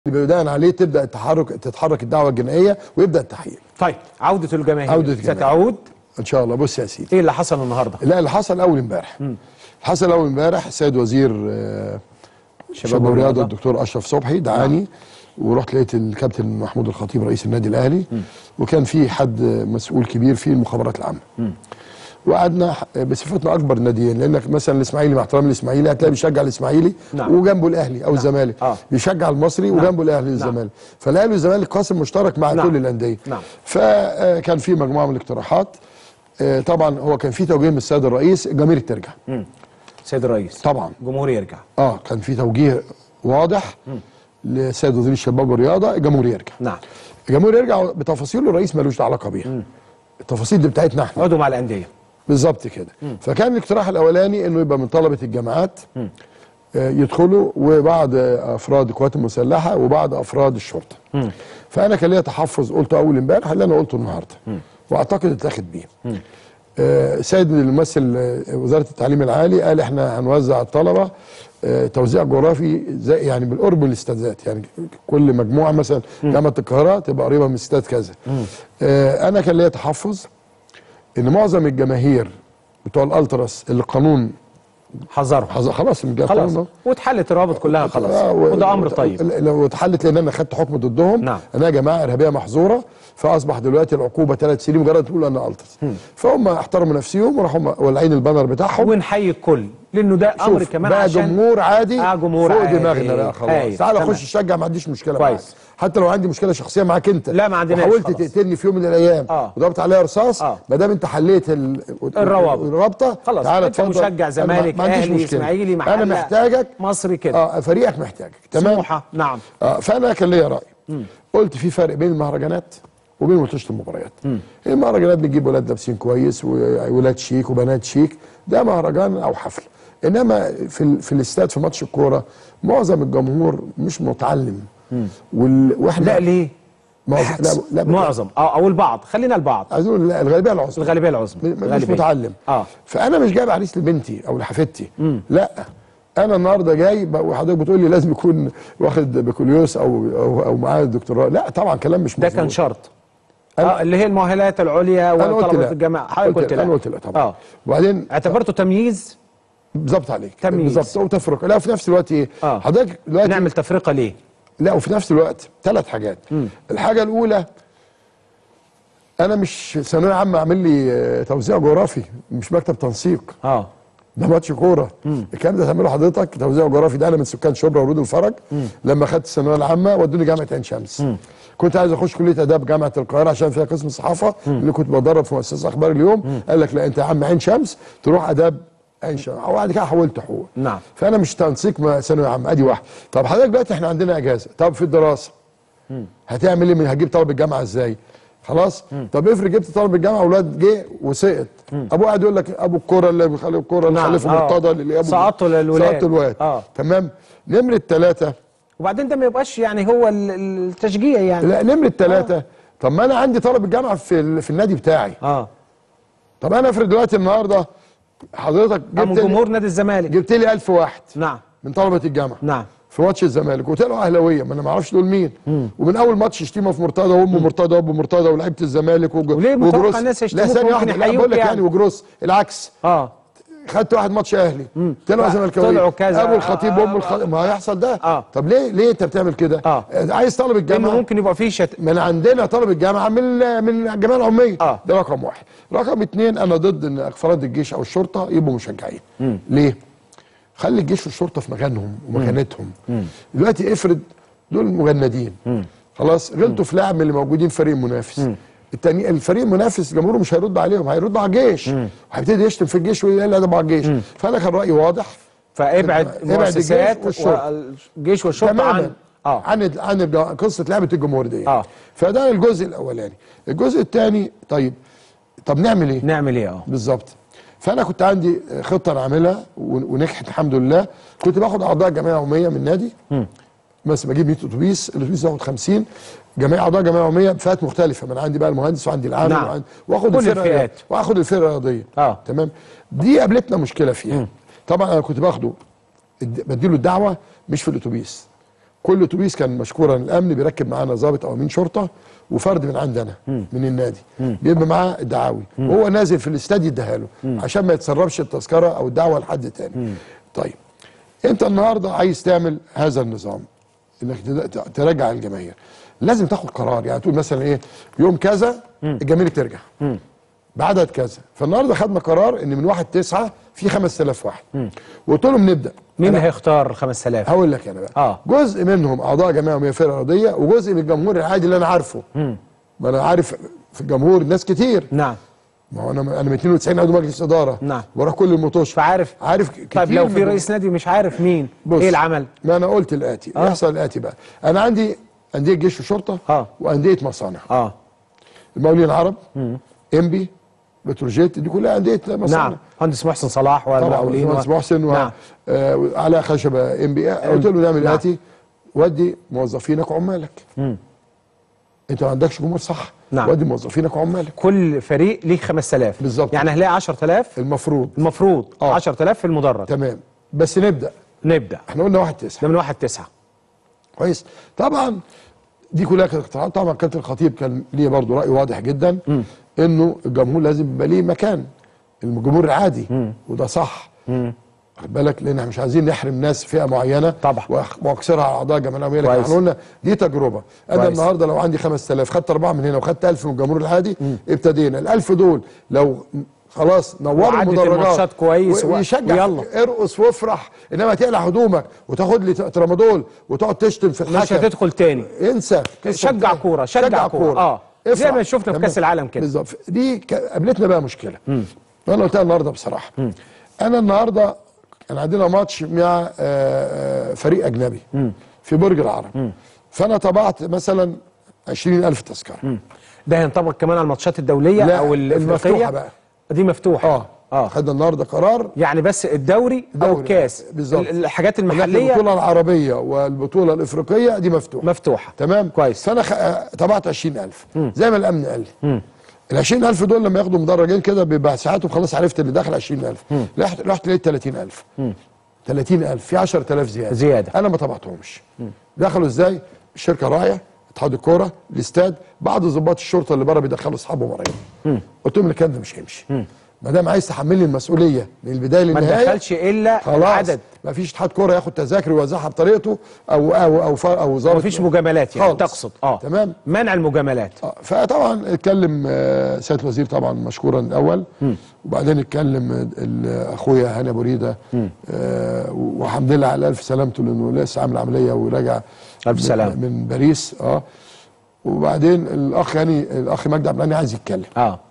بناء عليه تبدا التحرك تتحرك الدعوه الجنائيه ويبدا التحقيق طيب عودة الجماهير عودة الجماهير. ستعود ان شاء الله بص يا سيدي ايه اللي حصل النهارده لا اللي حصل اول امبارح حصل اول امبارح السيد وزير آه، شباب الرياضه الدكتور اشرف صبحي دعاني ورحت لقيت الكابتن محمود الخطيب رئيس النادي الاهلي وكان في حد مسؤول كبير في المخابرات العامه وقعدنا ح- بصفتنا اكبر ناديين لانك مثلا الاسماعيلي مع احترامي الاسماعيلي هتلاقي بيشجع الاسماعيلي نعم. وجنبه الاهلي او الزمالك آه. بيشجع المصري وجنبه الاهلي والزمالك فالاهلي والزمالك قاسم مشترك مع نعم. كل الانديه نعم. فكان في مجموعه من الاقتراحات آه، طبعا هو كان في توجيه من السيد الرئيس الجماهير ترجع سيد الرئيس طبعا الجمهور يرجع اه كان في توجيه واضح لسيد وزير الشباب والرياضه الجمهور يرجع نعم الجمهور يرجع بتفاصيله الرئيس ملوش علاقه بيها التفاصيل دي بتاعتنا احنا اقعدوا مع الانديه بالظبط كده فكان الاقتراح الاولاني انه يبقى من طلبه الجامعات آه، يدخلوا وبعض آه، افراد القوات المسلحه وبعض افراد الشرطه فانا كان ليا تحفظ قلته اول امبارح اللي انا قلته النهارده واعتقد اتاخد بيه آه، سيد الممثل آه، وزاره التعليم العالي قال احنا هنوزع الطلبه آه، توزيع جغرافي زي يعني بالقرب من الاستادات يعني كل مجموعه مثلا جامعه القاهره تبقى قريبه من استاد كذا آه، انا كان ليا تحفظ ان معظم الجماهير بتوع الالتراس اللي القانون حذرهم حظ- خلاص من خلاص القانون واتحلت الروابط كلها خلاص آه، و- وده امر وت- طيب لو اتحلت لان انا خدت حكم ضدهم نعم. انا يا جماعه ارهابيه محظوره فاصبح دلوقتي العقوبه ثلاث سنين مجرد تقول انا التراس فهم احترموا نفسهم وراحوا ولعين البانر بتاعهم ونحيي الكل لانه ده امر شوف كمان بقى عشان جمهور عادي آه، جمهور فوق عادي. دماغنا بقى خلاص هايل. تعالى تمام. خش شجع ما عنديش مشكله كويس. معاك حتى لو عندي مشكله شخصيه معاك انت لا، ما عندناش وحاولت خلاص. تقتلني في يوم من الايام آه. وضربت عليا رصاص آه. ما دام انت حليت ال... الروابط. الرابطه خلاص تعالى انت اتفضل. مشجع أنا ما- زمالك ما عنديش اهلي مشكلة. اسماعيلي محله انا محتاجك مصري كده اه فريقك محتاجك تمام سموحه نعم آه فانا كان ليا راي قلت في فرق بين المهرجانات وبين ماتشات المباريات المهرجانات بنجيب ولاد لابسين كويس وولاد شيك وبنات شيك ده مهرجان او حفل انما في ال... في الاستاد في ماتش الكوره معظم الجمهور مش متعلم وال... واحنا لا ليه معظم لا, لا معظم اه او البعض خلينا البعض عايزين نقول لا الغالبيه العظمى الغالبيه العظمى م- مش الغالبية. متعلم اه فانا مش جايب عريس لبنتي او لحفيدتي لا انا النهارده جاي ب- وحضرتك بتقول لي لازم يكون واخد بكالوريوس او او, أو معاه دكتوراه لا طبعا كلام مش ده مظبوط كان شرط أنا- اه اللي هي المؤهلات العليا انا قلت وطلبه لا الجامعه حضرتك قلت لا انا قلت لا طبعا اه وبعدين اعتبرته تمييز بالظبط عليك تمييز. بالظبط وتفرق لا في نفس الوقت ايه آه. حضرتك دلوقتي نعمل تفرقه ليه لا وفي نفس الوقت ثلاث حاجات الحاجه الاولى انا مش ثانويه عامه اعمل لي آه، توزيع جغرافي مش مكتب تنسيق اه ده ماتش كوره الكلام ده تعمله حضرتك توزيع جغرافي ده انا من سكان شبرا ورود الفرج لما خدت الثانويه العامه ودوني جامعه عين شمس كنت عايز اخش كليه اداب جامعه القاهره عشان فيها قسم صحافه اللي كنت بدرب في مؤسسه اخبار اليوم قال لك لا انت يا عم عين شمس تروح اداب عين شمس وبعد كده حولت حقوق نعم. فانا مش تنسيق ما ثانويه عامه ادي واحد طب حضرتك دلوقتي احنا عندنا اجازه طب في الدراسه هتعمل ايه من هتجيب طالب الجامعه ازاي خلاص طب افرض جبت طالب الجامعه اولاد جه وسقط ابوه قاعد يقول لك ابو الكوره اللي بيخلي الكوره اللي نعم، خلفه آه. مرتضى اللي ابو سقطوا للولاد. سقطوا الولاد آه. تمام نمره ثلاثه وبعدين ده ما يبقاش يعني هو ال- التشجيع يعني لا نمره ثلاثه طب ما انا عندي طالب الجامعه في ال- في النادي بتاعي اه طب انا افرض دلوقتي النهارده حضرتك من جبت لي جمهور نادي الزمالك جبت لي 1000 واحد نعم من طلبه الجامعه نعم في ماتش الزمالك قلت له اهلاويه ما انا ما اعرفش دول مين ومن اول ماتش شتيمه في مرتضى وام مرتضى وابو مرتضى ولاعيبه الزمالك وج... وليه متوقع وجروس الناس لا يشتموك ثانيه ممكن واحده لا يحيوك بقول لك يعني. يعني وجروس العكس اه خدت واحد ماتش اهلي طلعوا ف- زملكاويه طلعوا كذا. ابو الخطيب آه، وام الخطيب ما هيحصل ده آه. طب ليه ليه انت بتعمل كده آه. عايز طالب لانه الجامعه ممكن يبقى فيه شت... من عندنا طالب الجامعه من من الجمعيه العموميه آه. ده رقم واحد رقم اتنين انا ضد ان افراد الجيش او الشرطه يبقوا مشجعين ليه خلي الجيش والشرطه في مكانهم ومكانتهم دلوقتي افرض دول مجندين خلاص غلطوا في لاعب من اللي موجودين في فريق منافس التاني الفريق المنافس جمهوره مش هيرد عليهم هيرد على الجيش وهيبتدي يشتم في الجيش ويقل ادب على الجيش فانا كان رايي واضح فابعد ابعد المؤسسات الجيش والشرطة. والجيش والشرطه تماما عن اه عن ال- عن الج- قصه لعبه الجمهور دي آه. فده الجزء الاولاني الجزء الثاني طيب طب نعمل ايه نعمل ايه اه بالظبط فانا كنت عندي خطه انا عاملها و- ونجحت الحمد لله كنت باخد اعضاء جمعيه عموميه من النادي بس بجيب 100 اتوبيس الاتوبيس ياخد 50 جميع اعضاء جمعيه عموميه بفئات مختلفه ما انا عندي بقى المهندس وعندي العامل نعم. وعندي واخد كل الفرقه الفئات. واخد الفرقه الرياضيه آه. تمام دي قابلتنا مشكله فيها طبعا انا كنت باخده الد- بديله الدعوه مش في الاتوبيس كل اتوبيس كان مشكورا الامن بيركب معانا ضابط او امين شرطه وفرد من عندنا من النادي بيبقى معاه الدعاوي وهو نازل في الاستاد يديها له عشان ما يتسربش التذكره او الدعوه لحد تاني طيب انت النهارده عايز تعمل هذا النظام انك تد- ترجع الجماهير لازم تاخد قرار يعني تقول مثلا ايه يوم كذا الجماهير ترجع بعدد كذا فالنهارده خدنا قرار ان من 1 9 في 5000 واحد وقلت لهم نبدا مين أنا اللي هيختار 5000 هقول لك انا بقى آه. جزء منهم اعضاء جمعيه عموميه فرقه رياضيه وجزء من الجمهور العادي اللي انا عارفه ما انا عارف في الجمهور ناس كتير نعم ما هو انا انا من 92 عضو مجلس اداره نعم. بروح كل المطوش فعارف عارف ك- كتير طيب لو من في رئيس نادي مش عارف مين بص، ايه العمل ما انا قلت الاتي آه. يحصل الاتي بقى انا عندي انديه جيش وشرطه آه. وانديه مصانع اه المقاولين العرب انبي بتروجيت دي كلها انديه مصانع نعم مهندس محسن صلاح طبعا والمقاولين مهندس محسن و... نعم آه على خشبه ام بي قلت له نعمل نعم. الاتي ودي موظفينك وعمالك انت ما عندكش جمهور صح نعم. ودي موظفينك وعمالك كل فريق ليه 5000 بالظبط. يعني هنلاقي 10000 المفروض المفروض آه. 10000 في المدرج تمام بس نبدا نبدا احنا قلنا واحد تسعة ده من 1 9 كويس طبعا دي كلها كانت اقتراحات طبعا كابتن الخطيب كان ليه برضه راي واضح جدا انه الجمهور لازم يبقى ليه مكان الجمهور العادي وده صح خد بالك لان احنا مش عايزين نحرم ناس فئه معينه طبعا. وأخ- واكسرها على اعضاء جمعيه العموميه لكن كويس. احنا قلنا دي تجربه انا كويس. النهارده لو عندي 5000 خدت اربعه من هنا وخدت 1000 من الجمهور العادي ابتدينا ال 1000 دول لو خلاص نوروا وعدت المدرجات الماتشات كويس و- ويشجع ويلا. ارقص وافرح انما تقلع هدومك وتاخد لي ترامادول وتقعد تشتم في مش الحكم هتدخل تاني انسى شجع كوره شجع كوره اه زي افرح. ما شفنا في تمام. كاس العالم كده بالظبط دي ك- قابلتنا بقى مشكله وانا قلتها النهارده بصراحه انا النهارده كان عندنا ماتش مع آه، آه، فريق اجنبي في برج العرب فانا طبعت مثلا 20000 تذكره ده ينطبق كمان على الماتشات الدوليه لا، او الافريقيه المفتوحة بقى. دي مفتوحه اه اه خدنا النهارده قرار يعني بس الدوري, او دوري. الكاس بالظبط. ال- الحاجات لكن المحليه البطوله العربيه والبطوله الافريقيه دي مفتوحه مفتوحه تمام كويس. فانا خ... آه، طبعت 20000 زي ما الامن قال لي ال 20000 دول لما ياخدوا مدرجين كده بيبقى ساعاتهم خلاص عرفت اللي داخل 20000 رحت رحت لقيت 30000 30000 في 10000 زياده زيادة. انا ما طبعتهمش دخلوا ازاي الشركه راعيه اتحاد الكوره الاستاد بعض ضباط الشرطه اللي بره بيدخلوا اصحابهم ورايهم قلت لهم الكلام ده مش هيمشي ما دام عايز تحملني المسؤوليه من البدايه ما للنهايه تدخلش الا خلاص العدد ما فيش اتحاد كوره ياخد تذاكر ويوزعها بطريقته او او او فر- او ظابط ما فيش مجاملات يعني خالص. تقصد اه تمام منع المجاملات آه، فطبعا اتكلم آه، سياده الوزير طبعا مشكورا الاول وبعدين اتكلم ال- ال- اخويا هاني ابو ريده آه، والحمد لله على الف سلامته لانه لسه عامل عمليه وراجع ألف من- سلامة. من باريس اه وبعدين الاخ هاني الاخ مجدي عبد الغني عايز يتكلم اه